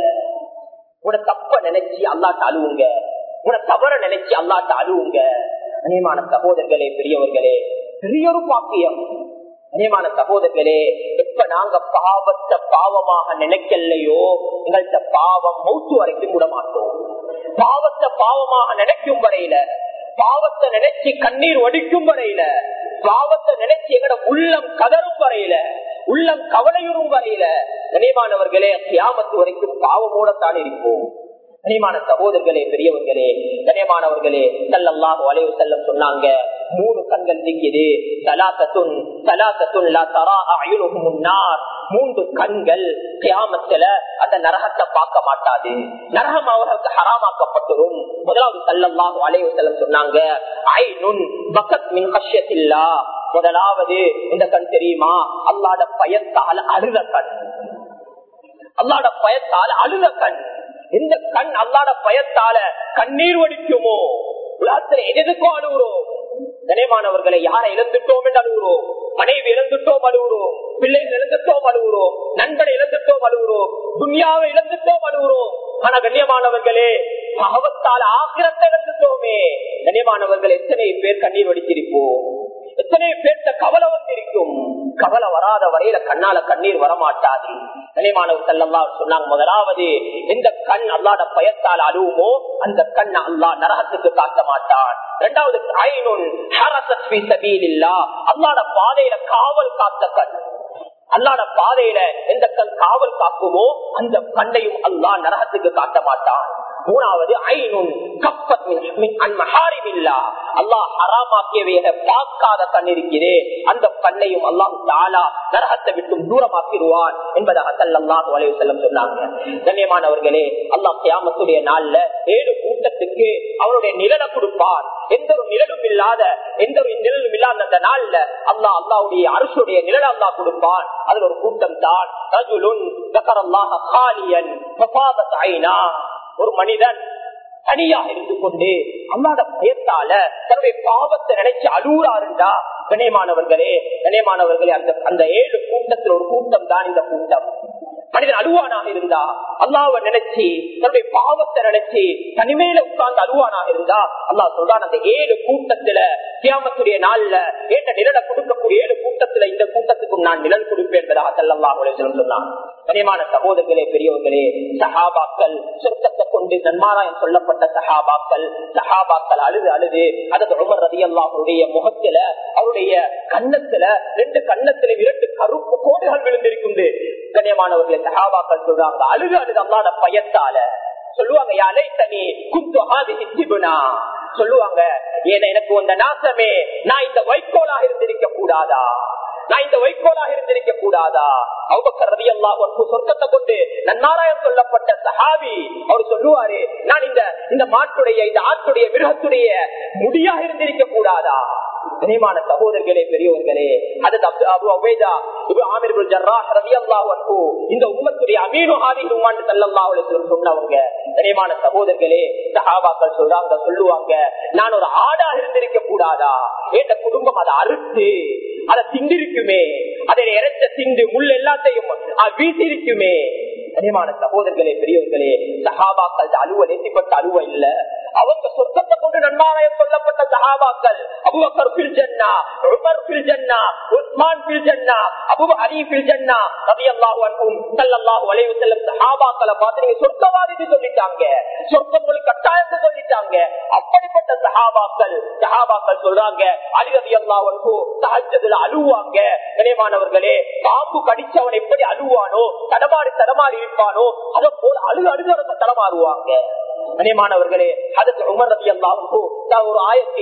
உன தப்ப நினைச்சு அல்லாட்ட அழுவுங்க உன தவற நினைச்சு அல்லாட்ட அழுவுங்க அநேமான சகோதரர்களே பெரியவர்களே பெரிய ஒரு பாக்கியம் அநேமான சகோதரர்களே எப்ப நாங்க பாவத்தை பாவமாக நினைக்கலையோ எங்கள்கிட்ட பாவம் மௌத்து வரைக்கும் விட மாட்டோம் பாவத்தை பாவமாக நினைக்கும் வரையில பாவத்தை நினைச்சு கண்ணீர் வடிக்கும் வரையில பாவத்தை நினைச்சு எங்கட உள்ளம் கதறும் வரையில உள்ளம் கவலையுறும் வரையில கனியமானவர்களே கியாமத்து வரைக்கும் பாவமோடத்தான் இருப்போம் கனியமான சகோதரர்களே பெரியவர்களே கனியமானவர்களே சல்லல்லாஹு அலைஹி வஸல்லம் சொன்னாங்க மூணு கண்கள் நிக்குது சலாசத்துன் சலாசத்துன் லா தரா அயுனுஹும் النار மூன்று கண்கள் கியாமத்துல அந்த நரகத்தை பார்க்க மாட்டாது நரகம் அவர்களுக்கு ஹராமாக்கப்பட்டுரும் முதலாவது சல்லல்லாஹு அலைஹி வஸல்லம் சொன்னாங்க ஐனுன் பக்கத் மின் கஷ்யத்தில்லா முதலாவது இந்த கண் தெரியுமா அல்லாட பயத்தால் அழுத கண் அல்லாட பயத்தால் அழுத கண் எந்த கண் அல்லாட பயத்தால கண்ணீர் வடிக்குமோ உலகத்துல எதுக்கும் அழுகுறோம் கனியமானவர்களை யாரை இழந்துட்டோம் என்று அழுகிறோம் மனைவி இழந்துட்டோம் அழுகிறோம் பிள்ளைகள் இழந்துட்டோம் அழுகிறோம் நண்பனை இழந்துட்டோம் அழுகிறோம் துன்யாவை இழந்துட்டோம் அழுகிறோம் ஆனா கண்ணியமானவர்களே பாவத்தால் ஆக்கிரத்தை இழந்துட்டோமே கண்ணியமானவர்கள் எத்தனை பேர் கண்ணீர் வடித்திருப்போம் எத்தனை பேர்த்த கவலை வந்திருக்கும் கவலை வராத வரையில கண்ணால கண்ணீர் வரமாட்டாது கனிமானவர் செல்லம்மா சொன்னாங்க முதலாவது எந்த கண் அல்லாட பயத்தால் அழுவுமோ அந்த கண் அல்லா நரகத்துக்கு காட்ட மாட்டான் இரண்டாவது ஐநுன் அல்லாட பாதையில காவல் காத்த கண் அல்லாட பாதையில எந்த கண் காவல் காக்குமோ அந்த கண்ணையும் அல்லா நரகத்துக்கு காட்ட மாட்டான் மூணாவது ஐநுன் கப்பத் அல்லாஹ் ஹராமாக்கியவைகளை பார்க்காத கண் இருக்கிறே அந்த கண்ணையும் அல்லாஹ் தாலா நரகத்தை விட்டும் தூரமாக்கிடுவான் என்பதாக சல்லாஹ் வலைய செல்லம் சொன்னாங்க கண்ணியமானவர்களே அல்லாஹ் கியாமத்துடைய நாள்ல ஏழு கூட்டத்துக்கு அவருடைய நிழலை கொடுப்பான் எந்த ஒரு நிழலும் இல்லாத எந்த ஒரு நிழலும் இல்லாத அந்த நாள்ல அல்லாஹ் அல்லாவுடைய அரசுடைய நிழல் அல்லாஹ் கொடுப்பான் அதுல ஒரு கூட்டம் தான் ஒரு மனிதன் தனியாக இருந்து கொண்டு அல்லாத பயத்தால தன்னுடைய பாவத்தை நினைச்சு அழுகுறாருண்டா கணேமானவர்களே கணேமானவர்களே அந்த அந்த ஏழு கூட்டத்தில் ஒரு கூட்டம் தான் இந்த கூட்டம் மனிதன் அழுவானாக இருந்தா அல்லாவை நினைச்சு தன்னுடைய பாவத்தை நினைச்சு தனிமையில உட்கார்ந்து அழுவானாக இருந்தா அல்லா சொல்றான் அந்த ஏழு கூட்டத்துல கியாமத்துடைய நாள்ல ஏற்ற நிழலை கொடுக்கக்கூடிய ஏழு கூட்டத்துல இந்த கூட்டத்துக்கும் நான் நிழல் கொடுப்பேன் என்பதாக செல்லல்லா சொன்னான் கனியமான சகோதரர்களே பெரியவர்களே சஹாபாக்கள் சொர்க்கத்தை கொண்டு நன்மாராயம் சொல்லப்பட்ட சஹாபாக்கள் சஹாபாக்கள் அழுது அழுது அதற்கு உமர் ரதி அல்லாஹருடைய முகத்துல அவருடைய கன்னத்துல ரெண்டு கன்னத்துல இரண்டு கருப்பு கோடுகள் விழுந்திருக்குது கண்ணியமானவர்களை சஹாபாக்கள் சொல்றாங்க அழுது அழுது அல்லாத பயத்தால சொல்லுவாங்க யாரை தனி குத்து சொல்லுவாங்க ஏன்னா எனக்கு அந்த நாசமே நான் இந்த வைக்கோலாக இருந்திருக்க கூடாதா நான் இந்த வைக்கோலாக இருந்திருக்க கூடாதா அவுபக்கர் ரவி அல்லாஹ் சொர்க்கத்தை கொண்டு நன்னாராயம் சொல்லப்பட்ட சஹாபி அவர் சொல்லுவாரு நான் இந்த இந்த மாட்டுடைய இந்த ஆட்டுடைய மிருகத்துடைய முடியாக இருந்திருக்க கூடாதா கனிமான சகோதரர்களே பெரியவர்களே அது அபு அபேதா இது ஆமிர் ஜர்ராஹ் ரலியல்லாஹு அன்ஹு இந்த உம்மத்துடைய அமீனு ஆதி உம்மான் ஸல்லல்லாஹு அலைஹி வஸல்லம் சொன்னவங்க கனிமான சகோதரர்களே சஹாபாக்கள் சொல்றாங்க சொல்லுவாங்க நான் ஒரு ஆடா இருந்திருக்க கூடாதா ஏட்ட குடும்பம் அதை அறுத்து அதை திண்டிருக்குமே அதை இறைச்ச திண்டு முள் எல்லாத்தையும் வீசிருக்குமே கனிமான சகோதரர்களே பெரியவர்களே சஹாபாக்கள் அலுவ நேசிப்பட்ட அலுவ இல்ல அவங்க சொர்க்கத்தை கொண்டு நன்மாராயம் சொல்லப்பட்ட சஹாபாக்கள் அபுபக்கர் பில் ஜன்னா உமர் பில் ஜன்னா உஸ்மான் பில் ஜன்னா அபு அலி பில் ஜன்னா ரலியல்லாஹு அன்ஹும் ஸல்லல்லாஹு அலைஹி வஸல்லம் சஹாபாக்களை பார்த்து நீங்க சொர்க்கவாதின்னு சொல்லிட்டாங்க சொர்க்கம் உங்களுக்கு கட்டாயத்தை சொல்லிட்டாங்க அப்படிப்பட்ட சஹாபாக்கள் சஹாபாக்கள் சொல்றாங்க அலி ரலியல்லாஹு அன்ஹு தஹஜ்ஜுதுல அழுவாங்க கனியமானவர்களே பாம்பு கடிச்சவன் எப்படி அழுவானோ தடமாறி தடமாறி இருப்பானோ அத போல அழு அழுகிறத தடமாறுவாங்க கனியமானவர்களே அதுக்கு உமர் ரவி அல்லாவுக்கு ஒரு ஆயத்து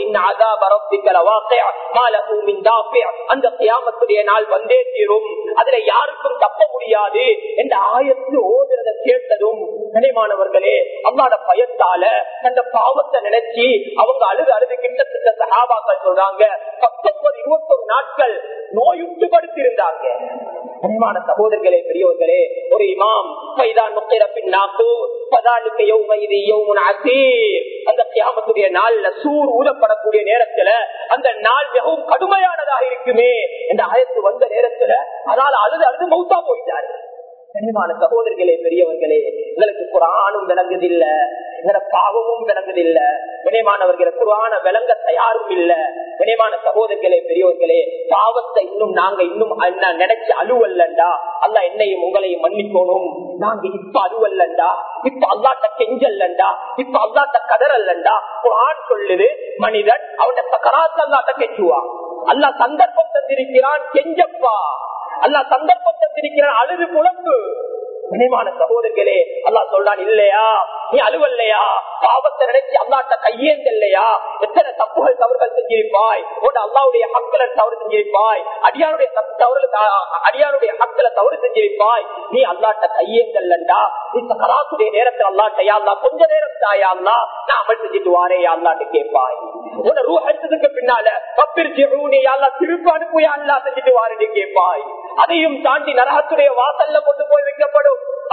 அந்த கியாமத்துடைய நாள் வந்தே தீரும் அதுல யாருக்கும் தப்ப முடியாது என்ற ஆயத்து ஓதுறத கேட்டதும் கனியமானவர்களே அல்லாட பயத்தால அந்த பாவத்தை நினைச்சு அவங்க அழுது அழுது கிட்டத்தட்ட சகாபாக்கள் சொல்றாங்க பத்தொன்பது இருபத்தொரு நாட்கள் நோயுற்று படுத்திருந்தாங்க கனிமான சகோதரர்களே பெரியவர்களே ஒரு இமாம் பைதான் முக்கிற பின்னாக்கு பதாலுக்கு யௌமைதி யௌமுன் அசீர் அந்த கியாமத்துடைய நாள்ல சூர் ஊதப்படக்கூடிய நேரத்துல அந்த நாள் மிகவும் கடுமையானதாக இருக்குமே என்ற ஆயத்து வந்த நேரத்துல அதனால அழுது அழுது மௌத்தா போயிட்டாரு கனிமான சகோதரர்களே பெரியவர்களே எங்களுக்கு குரானும் விளங்குதில்ல எங்களோட பாவமும் விளங்குதில்ல வினயமானவர்களை குரான விளங்க தயாரும் இல்ல வினயமான சகோதரர்களே பெரியவர்களே பாவத்தை இன்னும் நாங்க இன்னும் நினைச்சு அழுவல்லண்டா அல்ல என்னையும் உங்களையும் மன்னிக்கணும் நாங்க இப்ப அழுவல்லண்டா இப்ப அல்லாட்ட கெஞ்சல்லண்டா இப்ப அல்லாட்ட கதறல்லண்டா குரான் சொல்லுது மனிதன் அவன் சக்கராத்த அல்லாட்ட கெஞ்சுவான் அல்ல சந்தர்ப்பம் தந்திருக்கிறான் கெஞ்சப்பா அல்லா சந்தர்ப்பம் தந்திருக்கிறான் அழுது புலம்பு கனிமான சகோதரர்களே அல்லா சொல்றான் இல்லையா நீ அழுவல்லையா பாவத்தை நினைச்சு அல்லாட்ட கையேந்தல்லையா எத்தனை தப்புகள் தவறுகள் செஞ்சிருப்பாய் உன் அல்லாவுடைய ஹக்களை தவறு செஞ்சிருப்பாய் அடியாருடைய தவறு அடியாருடைய ஹக்களை தவறு செஞ்சிருப்பாய் நீ அல்லாட்ட கையேந்தல்லண்டா இப்ப கலாசுடைய நேரத்தில் அல்லாட்டையா அல்லா கொஞ்ச நேரம் தாயா அல்லா நான் அமல் செஞ்சுட்டு வாரேயா அல்லாட்டு கேட்பாய் உன்னை ரூ எடுத்ததுக்கு பின்னால பப்பிரிச்சு அல்லா திருப்பி அனுப்புயா அல்லா செஞ்சுட்டு வாருன்னு கேட்பாய் அதையும் தாண்டி நரகத்துடைய வாசல்ல கொண்டு போய் வைக்கப்படும்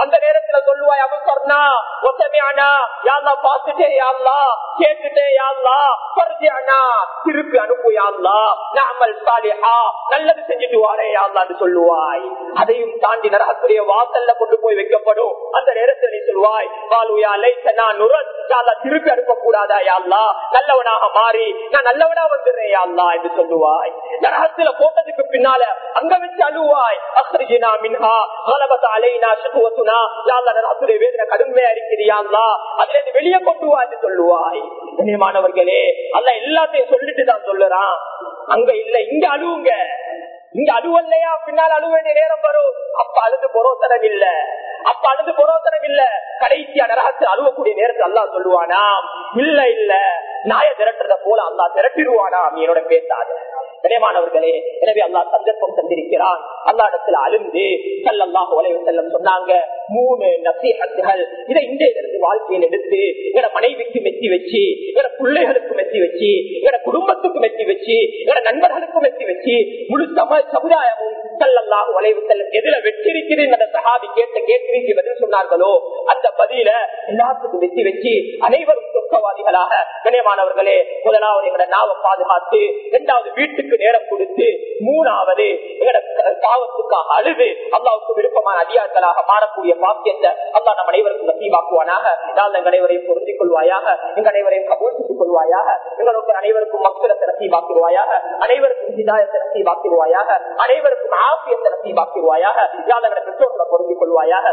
அந்த நேரத்துல சொல்லுவாய் அபுசர்னா ஒசமியானா யாழ்லா பார்த்துட்டே யாழ்லா கேட்டுட்டே யாழ்லா பரிஜானா திருப்பி அனுப்பு யாழ்லா நாமல் சாலிஹா நல்லது செஞ்சுட்டு வாரே யாழ்லான்னு சொல்லுவாய் அதையும் தாண்டி நரகத்துடைய வாசல்ல கொண்டு போய் வைக்கப்படும் அந்த நேரத்தில் நீ சொல்லுவாய் பாலுயா லைசனா நுரத் யாழ்லா திருப்பி அனுப்ப கூடாதா யாழ்லா நல்லவனாக மாறி நான் நல்லவனா வந்துடுறேன் யாழ்லா என்று சொல்லுவாய் நரகத்துல போட்டதுக்கு பின்னால அங்க வச்சு அழுவாய் அஹ்ரிஜினா மின்ஹா கலபத் அலைனா ஷுவத்துனா யாழ்லா நரகத்துடைய வேதனை கடுமையா இருக்கிறியாங்களா அதுல இருந்து வெளியே கொண்டு வா என்று சொல்லுவாய் கண்ணியமானவர்களே அல்ல எல்லாத்தையும் சொல்லிட்டு தான் சொல்லுறான் அங்க இல்ல இங்க அழுவுங்க இங்க அழுவல்லையா பின்னால் அழுவ வேண்டிய நேரம் வரும் அப்ப அழுது பொரோத்தனம் இல்ல அப்ப அழுது பொரோத்தனம் இல்ல கடைசியா நரகத்தில் அழுவக்கூடிய நேரத்தில் அல்லா சொல்லுவானா இல்ல இல்ல நாய திரட்டுறத போல அல்லா திரட்டிடுவானா நீ என்னோட பேசாத கனியமானவர்களே எனவே அல்லா சந்தர்ப்பம் தந்திருக்கிறான் அல்லா இடத்துல அழுந்து சல்லல்லாஹு அலைஹி வஸல்லம் சொன்னாங்க மூணு நசீஹத்துகள் இதை இன்றையிலிருந்து வாழ்க்கையில் எடுத்து எங்க மனைவிக்கு மெத்தி வச்சு எங்க பிள்ளைகளுக்கு மெத்தி வச்சு எங்க குடும்பத்துக்கு மெத்தி வச்சு எங்க நண்பர்களுக்கு மெத்தி வச்சு முழு சம சமுதாயமும் சல்லல்லாஹு அலைஹி வஸல்லம் எதுல வெற்றிருக்குது அந்த சஹாபி கேட்ட கேட்கிறீங்க பதில் சொன்னார்களோ அந்த பதில எல்லாத்துக்கும் வெற்றி வச்சு அனைவரும் சொர்க்கவாதிகளாக கண்ணியமானவர்களே முதலாவது எங்களோட நாவை பாதுகாத்து இரண்டாவது வீட்டுக்கு நேரம் கொடுத்து மூணாவது எங்களோட பாவத்துக்காக அழுது அல்லாவுக்கு விருப்பமான அதிகாரங்களாக மாறக்கூடிய பாக்கியத்தை அல்லா நம் அனைவருக்கும் நசீவாக்குவானாக நான் எங்கள் அனைவரையும் பொருந்திக் கொள்வாயாக எங்கள் அனைவரையும் கபூல் செய்து கொள்வாயாக எங்களுக்கு அனைவருக்கும் மக்களத்தை நசீவாக்குவாயாக அனைவருக்கும் ஹிதாயத்தை நசீவாக்குவாயாக அனைவருக்கும் ஆசியத்தை நசீவாக்குவாயாக யார் எங்களை பெற்றோர்களை பொருந்திக் கொள்வாயாக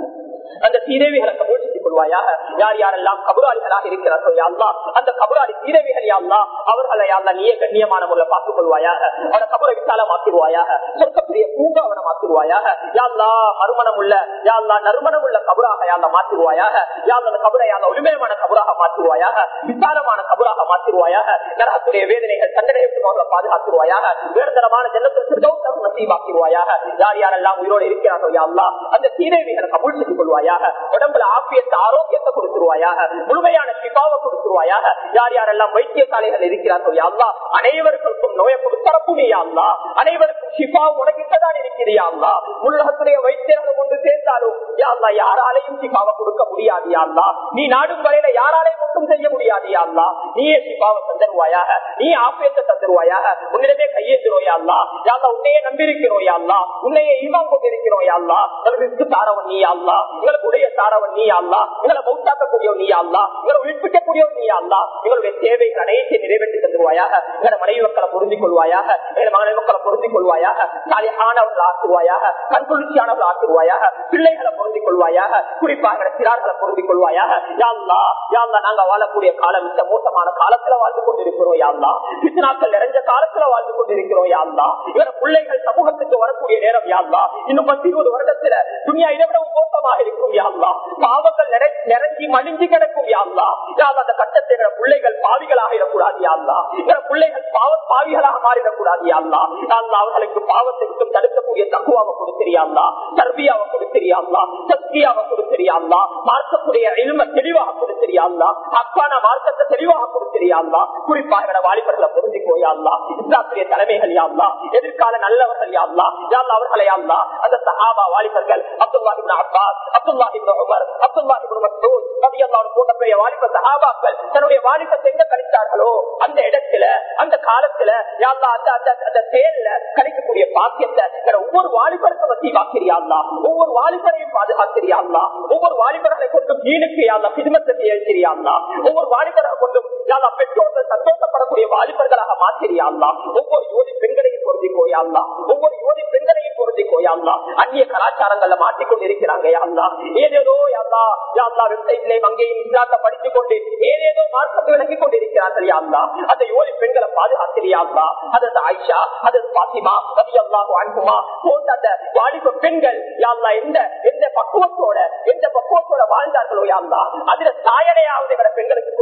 அந்த சீரேவிகளை கபூல் செய்து கொள்வாயாக யார் யாரெல்லாம் கபுராளிகளாக இருக்கிறார்கள் யாழ்லா அந்த கபுராளி சீரேவிகள் யாழ்லா அவர்களை யாழ்லா நீயே கண்ணியமான முறையில் பார்த்துக் கொள்வாயாக அவனை கபுரை விசாலமாக்கிடுவாயாக சொர்க்கப்பிரிய பூங்காவனமாக்கிடுவாயாக யாழ்லா மறுமணம் உள்ள யாழ்லா நறுமணம் உள்ள கபுராக யாழ்லா மாற்றிடுவாயாக யாழ் அந்த கபுரை யாழ்லா உரிமையமான கபுராக மாற்றிடுவாயாக விசாலமான கபுராக மாற்றிடுவாயாக நரகத்துடைய வேதனைகள் தண்டனைக்கு அவர்களை பாதுகாத்துருவாயாக உயர்தரமான ஜன்னத்தில் நசீவாக்கிடுவாயாக யார் யாரெல்லாம் உயிரோடு இருக்கிறார்கள் யாழ்லா அந்த சீரேவிகளை கபூல் செய்து கொள்வாயாக உடம்புல ஆபியத்தை ஆரோக்கியத்தை கொடுத்துருவாயாக முழுமையான சிபாவை கொடுத்துருவாயாக யார் யாரெல்லாம் வைத்தியசாலைகள் இருக்கிறார்கள் யாழ்லா அனைவருக்கும் நோயை கொடுத்தரப்பும் யாழ்லா அனைவருக்கும் சிபா உனக்கிட்டதான் இருக்கிறியாள்லா உலகத்துடைய வைத்தியர்கள் கொண்டு சேர்ந்தாலும் யாழ்லா யாராலையும் சிபாவை கொடுக்க முடியாது யாழ்லா நீ நாடும் வரையில யாராலையும் ஒன்றும் செய்ய முடியாது யாழ்லா நீயே சிபாவை தந்துருவாயாக நீ ஆபியத்தை தந்துருவாயாக உன்னிடமே கையேற்றுறோம் யாழ்லா யாழ்லா உன்னையே நம்பியிருக்கிறோம் யாழ்லா உன்னையே ஈமான் கொண்டிருக்கிறோம் யாழ்லா எங்களுக்கு தாரவன் நீ யாழ்லா எங்களுக்கு உடைய தாரவன் நீ அல்லா எங்களை மௌத்தாக்கக்கூடியவன் நீ அல்லா எங்களை உயிர்ப்பிக்கக்கூடியவன் நீ அல்லா எங்களுடைய தேவைகள் அனைத்தையும் நிறைவேற்றி தந்துருவாயாக எங்களை மனைவி மக்களை பொருந்திக் கொள்வாயாக எங்களை மனைவி மக்களை பொருந்திக் கொள்வாயாக சாலையானவர்கள் ஆக்குவாயாக கண்குளிர்ச்சியானவர்கள் ஆக்குவாயாக பிள்ளைகளை பொருந்திக் கொள்வாயாக குறிப்பாக எங்களை சிறார்களை பொருந்திக் கொள்வாயாக யாழ்லா யாழ்லா நாங்க வாழக்கூடிய காலம் இந்த மோசமான காலத்துல வாழ்ந்து கொண்டிருக்கிறோம் யாழ்லா பித்னாக்கள் நிறைஞ்ச காலத்துல வாழ்ந்து கொண்டிருக்கிறோம் யாழ்லா எங்களை பிள்ளைகள் சமூகத்துக்கு வரக்கூடிய நேரம் யாழ்லா இன்னும் பத்து இருபது வருடத்துல துணியா இதை விட மோசமாக இருக்கும் யாழ்லா பாவங்கள் நிறை- நிறைஞ்சி மடிஞ்சு கிடக்கும் யாழ்லா யாழ்லா அந்த கட்டத்தை எங்க பிள்ளைகள் பாவிகளாக இடக்கூடாது யாழ்லா எங்க பிள்ளைகள் பாவ பாவிகளாக மாறிடக்கூடாது யாழ்லா யாழ்லா அவர்களுக்கு பாவத்தை விட்டு தடுக்கக்கூடிய தகுவாவை கொடுத்திரியாங்களா தர்பியாவை கொடுத்திரியாங்களா சக்தியாவை கொடுத்திரியாங்களா மார்க்கக்கூடிய இல்ம தெளிவாக கொடுத்திரியாங்களா அக்கான மார்க்கத்தை தெளிவாக கொடுத்திரியாங்களா குறிப்பாக எங்களோட வாலிபர்களை பொருந்திக்கோ யாழ்லா இஸ்லாத்துடைய தலைமைகள் யாழ்லா எதிர்கால நல்லவர்கள் யாழ்லா யாழ்லா அவர்களை யாழ்லா அந்த சஹாபா வாலிபர்கள் அப்துல்லா இப்னு அப்பாஸ் அப்துல்லா இப்னு உமர் அப்துல்லா இப்னு மஸ்ஊத் ரலியல்லாஹு போன்ற பெரிய வாலிப சஹாபாக்கள் தன்னுடைய வாலிபத்தை எங்க கழித்தார்களோ அந்த இடத்துல அந்த காலத்துல யாழ்லா அந்த அந்த அந்த செயல்ல கழிக்கக்கூடிய பாக்கியத்தை எங்களோட ஒவ்வொரு வாலிபருக்கும் வசீவாக்கிறியாங்களா ஒவ்வொரு வாலிபரையும் பாதுகாக்கிறியாங்களா ஒவ்வொரு வாலிபர்களை கொண்டும் வீணுக்கு யாழ்லா பிதுமத்தை செய்யறியாங்களா ஒவ்வொரு வாலிபர்களை கொண்டும் யாழ்லா பெற்றோர்கள் சந்தோஷப்படக்கூடிய வாலிபர்களாக மாற்றிறியாங்களா ஒவ்வொரு யோதி பெண்களையும் பொருந்தி கோயாங்களா ஒவ்வொரு யோதி பெண்களையும் பொருந்தி கோயாங்களா அந்நிய கலாச்சாரங்கள்ல மாட்டிக்கொண்டு இருக்கிறாங்க யாழ்லா ஏதேதோ யாழ்லா யாழ்லா வெப்சைட்லயும் அங்கேயும் இஸ்லாத்தை படித்துக் கொண்டு ஏதேதோ மார்க்கத்தை விளங்கிக் கொண்டிருக்கிறார்கள் யாழ்லா அந்த யோதி பெண்களை பாதுகாத்திரியாங்களா அதற்கு ஆயிஷா அதற்கு பாத்திமா ரவி அல்லாஹு அன்புமா போன்ற அந்த வாலிப பெண்கள் யாழ்லா எந்த எந்த பக்குவத்தோட எந்த பக்குவத்தோட வாழ்ந்தார்களோ யாழ்லா அதுல சாயனையாவது எங்களை பெண்களுக்கு கொடுத்திருயா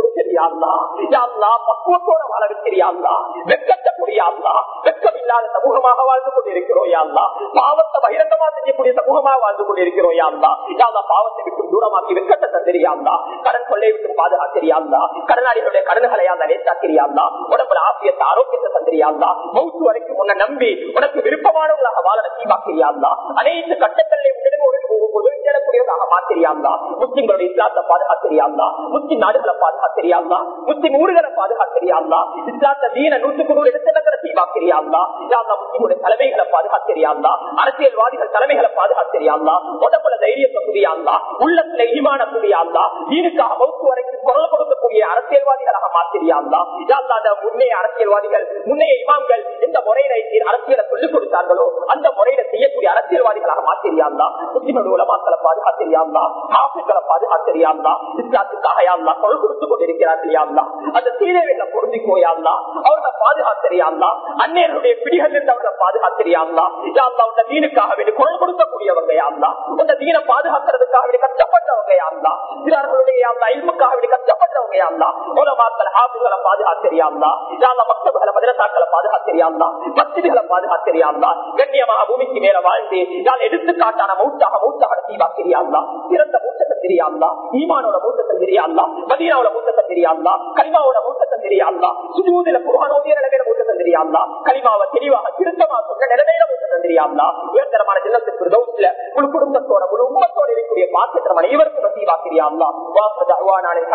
வைக்கிறியாங்களா யாழ்லா பக்குவத்தோட வாழ வைக்கிறியாங்களா வெக்கத்தை கூடியாங்களா வெக்கம் இல்லாத சமூகமாக வாழ்ந்து கொண்டிருக்கிறோம் யாழ்லா பாவத்தை பகிரங்கமா செய்யக்கூடிய சமூகமாக வாழ்ந்து கொண்டிருக்கிறோம் யாழ்லா யாழ்லா பாவத்தை விட்டு தூரமாக்கி வெக்கத்தை தந்திரியாங்களா கடன் கொள்ளை விட்டு பாதுகாத்திரியாங்களா கடனாளிகளுடைய கடன்களை யாழ்லா லேசாக்கிறியாங்களா உடம்புல ஆசியத்தை ஆரோக்கியத்தை தந்திரியாங்களா மௌத்து வரைக்கும் உன்னை நம்பி உனக்கு விருப்பமானவர்களாக வாழ நசீவாக்கிறியாங்களா அனைத்து கட்டங்களிலே உடனே ஒரு உதவி தேடக்கூடியதாக மாத்திரியாங்களா முஸ்லிம்களுடைய இஸ்லாத்தை பாதுகாத்திரியாங்களா முஸ்லிம் நாடுகளை பாதுகாத்திரியாங்களா முஸ்லிம் ஊர்களை பாதுகாத்திரியாங்களா இஸ்லாத்த தீன நூற்றுக்கு நூறு எடுத்து நசீவாக்கிறியாங்களா யாழ்லா முஸ்லிமுடைய தலைமைகளை பாதுகாத்திரியாங்களா அரசியல்வாதிகள் தலைமைகளை பாதுகாத்திரியாங்களா உடம்புல தைரியத்தை புரியாங்களா உள்ளத்துல ஈமான புரியாங்களா தீனுக்காக மௌத்து வரைக்கும் குரல் கொடுக்கக்கூடிய அரசியல்வாதிகளாக மாத்திரியாங்களா யாழ்லா அந்த முன்னைய அரசியல்வாதிகள் முன்னைய இமாம்கள் எந்த முறையில அரசியலை சொல்லிக் கொடுத்தார்களோ அந்த முறையில செய்யக்கூடிய அரசியல்வாதிகளாக மாத்திரியாங்களா முஸ்லிம்கள் உலமாக்களை பாதுகாத்திரியாங்களா ஆசிர்களை பாதுகாத்திரியாங்களா இஸ்லாத்துக்காக யாழ்லா குரல் கொடுத்துக் கொண்டிருக்கிறார்கள் யாழ்லா அந்த சீதேவிகளை பொருந்திக்கோயாங்களா அவர்களை பாதுகாத்திரியாங்களா அந்நியருடைய பிடிகள் இருந்து அவர்களை பாதுகாத்திரியாங்களா யாழ்லா உங்க தீனுக்காக வேண்டி குரல் கொடுக்கக்கூடியவங்க யாழ்லா உங்க தீனை பாதுகாக்கிறதுக்காக வேண்டி கஷ்டப்பட்டவங்க யாழ்லா சிலர்களுடைய யாழ்லா இல்முக்காக வேண்டி கஷ்டப்பட்டவங்க யாழ்லா உலமாக்கள் ஆபுகளை பாதுகாத்திரியாங்களா யாழ்லா மக்தபுகளை மதரசாக்களை பாதுகாத்திரியாங்களா மஸ்ஜிதுகளை பாதுகாத்திரியாங்களா கண்ணியமாக பூமிக்கு மேல வாழ்ந்து யாழ் எடுத்துக்காட்டான மௌத்தாக மௌத்தாக தீவாக்கிரியாங்களா சிறந்த மூத்தத்தை தெரியாங்களா ஈமானோட மூத்தத்தை தெரியாங்களா மதீனாவோட மூத்தத்தை தெரியாங்களா கலிமாவோட மூத்தத்தை தெரியாங்களா சுஜூதில குருவானோதிய நிலைமையில மூத்தத்தை தெரியாங்களா கலிமாவை தெளிவாக திருத்தமா சொன்ன நிலைமையில மூத்தத்தை தெரியாங்களா உயர்தரமான ஜில்லத்துக்கு தௌசில முழு குடும்பத்தோட முழு உம்மத்தோட இருக்கக்கூடிய பாத்திரம் அனைவருக்கும் நசீவாக்கிரியாங்களா வாச